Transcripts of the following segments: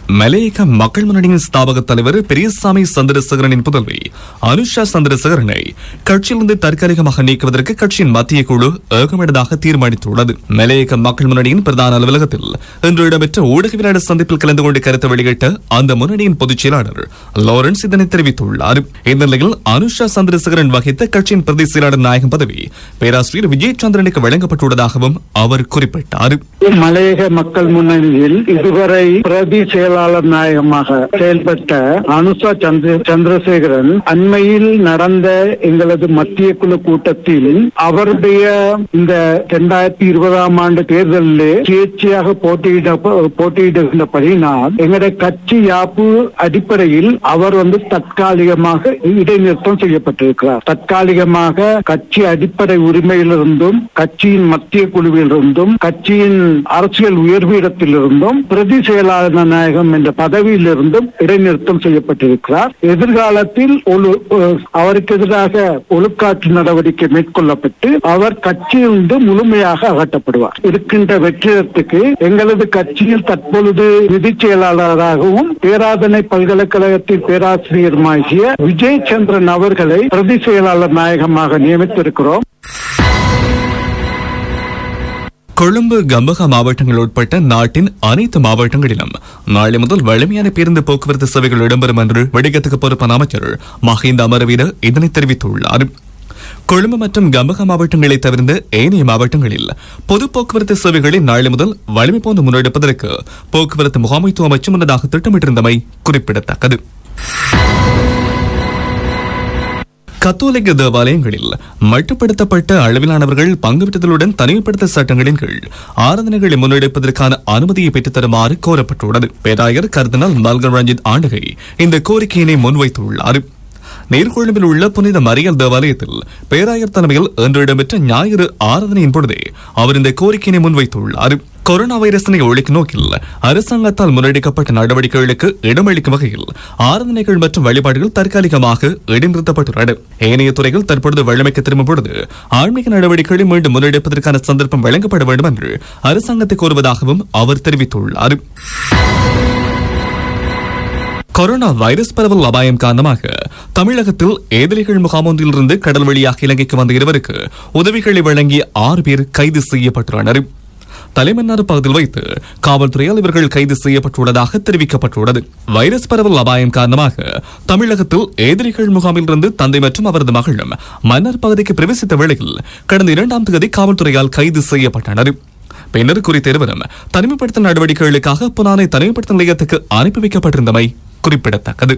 மலையக மக்கள் முன்னணியின் ஸ்தாபக தலைவர் பெரியசாமி சந்திரசேகரனின் புதல்வி அனுஷா சந்திரசேகரனை கட்சியிலிருந்து தற்காலிகமாக நீக்குவதற்கு கட்சியின் மத்திய குழு ஏகமனதாக தீர்மானித்துள்ளது மலையக மக்கள் முன்னணியின் பிரதான அலுவலகத்தில் இன்று இடம்பெற்ற ஊடகவியலாளர் சந்திப்பில் கலந்து கொண்டு கருத்து வெளியிட்ட அந்த முன்னணியின் பொதுச் செயலாளர் லாரன்ஸ் இதனை தெரிவித்துள்ளார் இந்த நிலையில் அனுஷா சந்திரசேகரன் வகித்த கட்சியின் பிரதி செயலாளர் நாயகம் பதவி பேராசிரியர் விஜய் சந்திரனுக்கு வழங்கப்பட்டுள்ளதாகவும் அவர் குறிப்பிட்டார் மலையக மக்கள் முன்னணியில் இதுவரை பிரதி செயலாளர் நாயகமாக செயல்பட்ட அனுஷா சந்திர சந்திரசேகரன் அண்மையில் நடந்த எங்களது மத்திய குழு கூட்டத்தில் அவருடைய இந்த இரண்டாயிரத்தி இருபதாம் ஆண்டு தேர்தலில் சுயேட்சையாக போட்டியிட போட்டியிடுகின்றபடினால் எங்களுடைய கட்சி யாப்பு அடிப்படையில் அவர் வந்து தற்காலிகமாக இடைநிறுத்தம் செய்யப்பட்டிருக்கிறார் தற்காலிகமாக கட்சி அடிப்படை உரிமையிலிருந்தும் கட்சியின் மத்திய குழுவிலிருந்தும் கட்சியின் அரசியல் உயர்வீடத்திலிருந்தும் பிரதி செயலாளர் நாயகம் என்ற பதவியிலிருந்தும் இடைநிறுத்தம் செய்யப்பட்டிருக்கிறார் எதிர்காலத்தில் ஒழு அஹ் அவருக்கு எதிராக ஒழுக்காற்று நடவடிக்கை மேற்கொள்ளப்பட்டு அவர் கட்சியிலிருந்து முழுமையாக அகற்றப்படுவார் இருக்கின்ற வெற்றிடத்துக்கு எங்களது கட்சியில் தற்பொழுது நிதி செயலாளராகவும் பேராதனை பல்கலைக்கழகத்தின் பேராசிரியருமாகிய விஜய் சந்திரன் அவர்களை பிரதி செயலாளர் நாயகமாக நியமித்திருக்கிறோம் கொழும்பு கம்பகா மாவட்டங்கள் உட்பட்ட நாட்டின் அனைத்து மாவட்டங்களிலும் நாளை முதல் வலிமையான பேருந்து போக்குவரத்து சேவைகள் இடம்பெறும் என்று வணிகத்துக்கு பொறுப்பான அமைச்சர் மஹிந்த அமரவீர இதனை தெரிவித்துள்ளார் கொழும்பு மற்றும் கம்பகா மாவட்டங்களை தவிர்ந்த ஏனைய மாவட்டங்களில் பொது போக்குவரத்து சேவைகளை நாளை முதல் வலிமை போன்று முன்னெடுப்பதற்கு போக்குவரத்து முகாமைத்துவ அமைச்சு முன்னதாக திட்டமிட்டிருந்தமை குறிப்பிடத்தக்கது கத்தோலிக்க தேவாலயங்களில் மட்டுப்படுத்தப்பட்ட அளவிலானவர்கள் பங்கு பெற்றதுடன் தனிமைப்படுத்த சட்டங்களின் கீழ் ஆராதனைகளை முன்னெடுப்பதற்கான அனுமதியை பெற்றுத் தருமாறு கோரப்பட்டுள்ளது பேராயர் கர்தினால் மல்கர் ரஞ்சித் ஆண்டகை இந்த கோரிக்கையினை முன்வைத்துள்ளார் நீர்கொழும்பில் உள்ள புனித மரியல் தேவாலயத்தில் பேராயர் தலைமையில் இன்று இடம்பெற்ற ஞாயிறு ஆராதனையின் பொழுதே அவர் இந்த கோரிக்கையினை முன்வைத்துள்ளார் கொரோனா வைரஸினை ஒழிக்கும் நோக்கில் அரசாங்கத்தால் முன்னெடுக்கப்பட்ட நடவடிக்கைகளுக்கு இடமளிக்கும் வகையில் ஆராதனைகள் மற்றும் வழிபாடுகள் தற்காலிகமாக இடைநிறுத்தப்பட்டுள்ளன ஏனைய துறைகள் தற்பொழுது வழமைக்கு திரும்பும் பொழுது ஆன்மீக நடவடிக்கைகளை மீண்டும் முன்னெடுப்பதற்கான சந்தர்ப்பம் வழங்கப்பட வேண்டும் என்று அரசாங்கத்தை கோருவதாகவும் அவர் தெரிவித்துள்ளார் கொரோனா வைரஸ் பரவல் அபாயம் காரணமாக தமிழகத்தில் ஏதிரிகள் முகாம் ஒன்றிலிருந்து கடல் வழியாக இலங்கைக்கு வந்த இருவருக்கு உதவிகளை வழங்கிய ஆறு பேர் கைது செய்யப்பட்டுள்ளனர் தலைமன்னார் பகுதியில் வைத்து காவல்துறையால் இவர்கள் கைது செய்யப்பட்டுள்ளதாக தெரிவிக்கப்பட்டுள்ளது வைரஸ் பரவல் அபாயம் காரணமாக தமிழகத்தில் ஏதிரிகள் முகாமிலிருந்து தந்தை மற்றும் அவரது மகளும் மன்னர் பகுதிக்கு பிரவேசித்த வேளையில் கடந்த இரண்டாம் தேதி காவல்துறையால் கைது செய்யப்பட்டனர் பின்னர் குறித்த இருவரும் தனிமைப்படுத்தல் நடவடிக்கைகளுக்காக புனானை தனிமைப்படுத்தல் நிலையத்துக்கு அனுப்பி வைக்கப்பட்டிருந்தமை குறிப்பிடத்தக்கது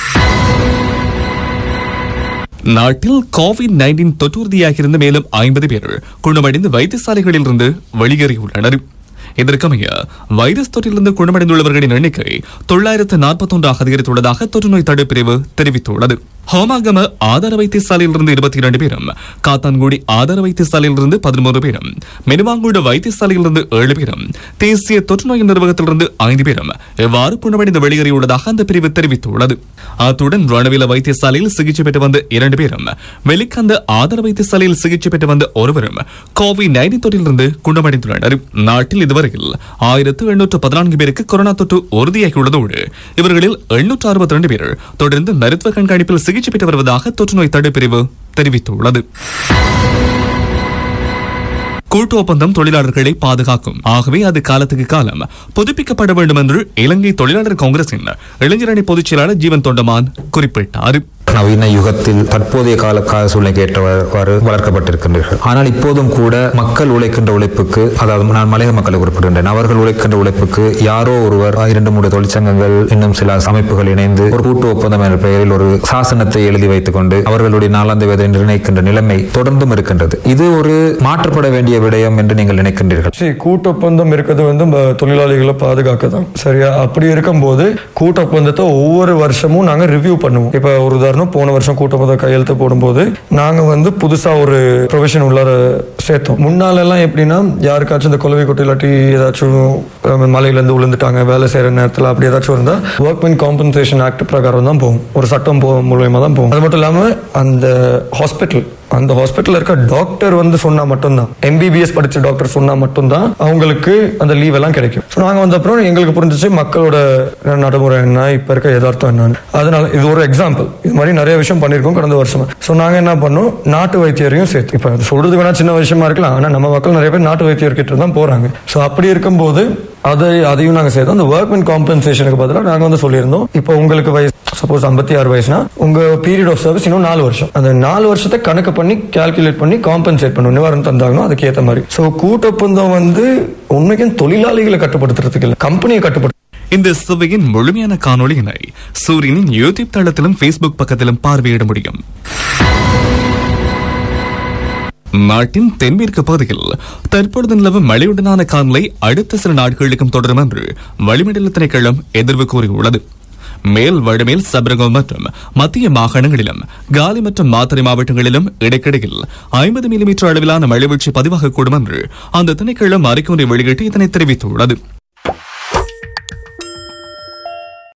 நாட்டில் கோவிட் நைன்டீன் தொற்றுறுதியாகியிருந்த மேலும் ஐம்பது பேர் குணமடைந்து வைத்தியசாலைகளில் இருந்து வெளியேறியுள்ளனர் இதற்கமைய வைரஸ் தொற்றிலிருந்து குணமடைந்துள்ளவர்களின் எண்ணிக்கை தொள்ளாயிரத்து நாற்பத்தொன்றாக அதிகரித்துள்ளதாக தொற்றுநோய் தடுப்பு பிரிவு தெரிவித்துள்ளது ஹோமாகம ஆதார வைத்தியசாலையிலிருந்து இருபத்தி இரண்டு பேரும் காத்தான்குடி ஆதார வைத்தியசாலையிலிருந்து பதிமூன்று பேரும் மெனுவாங்குட வைத்தியசாலையிலிருந்து ஏழு பேரும் தேசிய தொற்றுநோய் நிர்வாகத்திலிருந்து ஐந்து பேரும் எவ்வாறு குணமடைந்து வெளியேறியுள்ளதாக அந்த பிரிவு தெரிவித்துள்ளது அத்துடன் ரணவில வைத்தியசாலையில் சிகிச்சை பெற்று வந்த இரண்டு பேரும் வெளிக்கந்த ஆதார வைத்தியசாலையில் சிகிச்சை பெற்று வந்த ஒருவரும் கோவிட் நைன்டீன் தொற்றிலிருந்து குணமடைந்துள்ளனர் நாட்டில் இதுவரையில் ஆயிரத்து எண்ணூற்று பதினான்கு பேருக்கு கொரோனா தொற்று உறுதியாகியுள்ளதோடு இவர்களில் எண்ணூற்று அறுபத்தி ரெண்டு பேர் தொடர்ந்து மருத்துவ கண்காணிப்பில் சிகிச்சை பெற்று வருவதாக தொற்றுநோய் தடுப்பு பிரிவு தெரிவித்துள்ளது கூட்டு ஒப்பந்தம் தொழிலாளர்களை பாதுகாக்கும் ஆகவே அது காலத்துக்கு காலம் புதுப்பிக்கப்பட வேண்டும் என்று இலங்கை தொழிலாளர் காங்கிரசின் இளைஞரணி பொதுச் செயலாளர் ஜீவன் தொண்டமான் குறிப்பிட்டார் நவீன யுகத்தில் தற்போதைய கால கால சூழ்நிலைக்கு ஏற்றவாறு வளர்க்கப்பட்டிருக்கின்றீர்கள் ஆனால் இப்போதும் கூட மக்கள் உழைக்கின்ற உழைப்புக்கு அதாவது நான் மலைய மக்களை குறிப்பிடுகின்றேன் அவர்கள் உழைக்கின்ற உழைப்புக்கு யாரோ ஒருவர் இரண்டு மூன்று தொழிற்சங்கங்கள் இன்னும் சில அமைப்புகள் இணைந்து ஒரு கூட்டு ஒப்பந்தம் என்ற பெயரில் ஒரு சாசனத்தை எழுதி வைத்துக் கொண்டு அவர்களுடைய நாளாந்த வேதனை நிர்ணயிக்கின்ற நிலைமை தொடர்ந்தும் இருக்கின்றது இது ஒரு மாற்றப்பட வேண்டிய விடயம் என்று நீங்கள் நினைக்கின்றீர்கள் சரி கூட்டொப்பந்தம் இருக்கிறது வந்து ம- தொழிலாளிகளை பாதுகாக்க தான் சரியா அப்படி இருக்கும்போது கூட்டொப்பந்தத்தை ஒவ்வொரு வருஷமும் நாங்க ரிவ்யூ பண்ணுவோம் இப்ப ஒரு உதாரணம் போன வருஷம் கூட்டொப்பந்தம் கையெழுத்து போடும்போது நாங்க வந்து புதுசா ஒரு ப்ரொவிஷன் உள்ளார சேர்த்தோம் முன்னால எல்லாம் எப்படின்னா யாருக்காச்சும் இந்த கொலவை கொட்டை இல்லாட்டி ஏதாச்சும் அஹ், மலையில இருந்து விழுந்துட்டாங்க வேலை செய்யற நேரத்துல அப்படி ஏதாச்சும் இருந்தா ஒர்க்மென் காம்பன்சேஷன் ஆக்ட் பிரகாரம் தான் போகும் ஒரு சட்டம் போ மூலியமா தான் போகும் அது மட்டும் இல்லாம அந்த ஹாஸ்பிட்டல் அந்த ஹாஸ்பிட்டல்ல இருக்க டாக்டர் வந்து சொன்னா மட்டும்தான் எம்பிபிஎஸ் படிச்ச டாக்டர் சொன்னா மட்டும்தான் அவங்களுக்கு அந்த லீவ் எல்லாம் கிடைக்கும் ஸோ நாங்க வந்த அப்புறம் எங்களுக்கு புரிஞ்சிச்சு மக்களோட நடைமுறை என்ன இப்ப இருக்க யதார்த்தம் என்னன்னு அதனால இது ஒரு எக்ஸாம்பிள் இது மாதிரி நிறைய விஷயம் பண்ணியிருக்கோம் கடந்த வருஷம் ஸோ நாங்க என்ன பண்ணோம் நாட்டு வைத்தியரையும் சேர்த்து இப்ப அது சொல்றது வேணா சின்ன விஷயமா இருக்கலாம் ஆனா நம்ம மக்கள் நிறைய பேர் நாட்டு வைத்தியர்கிட்ட தான் போறாங்க ஸோ அப்படி இருக்கும்போது அதை அதையும் நாங்க சேர்த்தோம் அந்த ஒர்க்மென் காம்பன்சேஷனுக்கு பதிலாக நாங்க வந்து சொல்லியிருந்தோம் இப்போ உங்களுக்கு வயசு சப்போஸ் ஐம்பத்தி ஆறு வயசுனா உங்க பீரியட் ஆஃப் சர்வீஸ் இன்னும் நாலு வருஷம் அந்த நாலு வருஷத்தை கணக்கு பண்ணி கால்குலேட் பண்ணி காம்பன்சேட் பண்ணும் நிவாரணம் தந்தாங்கன்னா அதுக்கு ஏற்ற மாதிரி ஸோ கூட்டொப்பந்தம் வந்து உண்மைக்கும் தொழிலாளிகளை கட்டுப்படுத்துறதுக்கு இல்லை கம்பெனியை கட்டுப்படுத்த இந்த சுவையின் முழுமையான காணொளியினை சூரியனின் யூடியூப் தளத்திலும் ஃபேஸ்புக் பக்கத்திலும் பார்வையிட முடியும் நாட்டின் தென்மேற்கு பகுதியில் தற்பொழுது நிலவும் மழையுடனான காலநிலை அடுத்த சில நாட்களுக்கும் தொடரும் என்று வளிமண்டல திணைக்களம் எதிர்வு கூறியுள்ளது மேல் வடமேல் சபரகம் மற்றும் மத்திய மாகாணங்களிலும் காலி மற்றும் மாத்தறை மாவட்டங்களிலும் இடைக்கிடையில் ஐம்பது மில்லிமீட்டர் அளவிலான மழை வீழ்ச்சி பதிவாகக்கூடும் என்று அந்த திணைக்களம் அறிக்கை ஒன்றை வெளியிட்டு இதனை தெரிவித்துள்ளது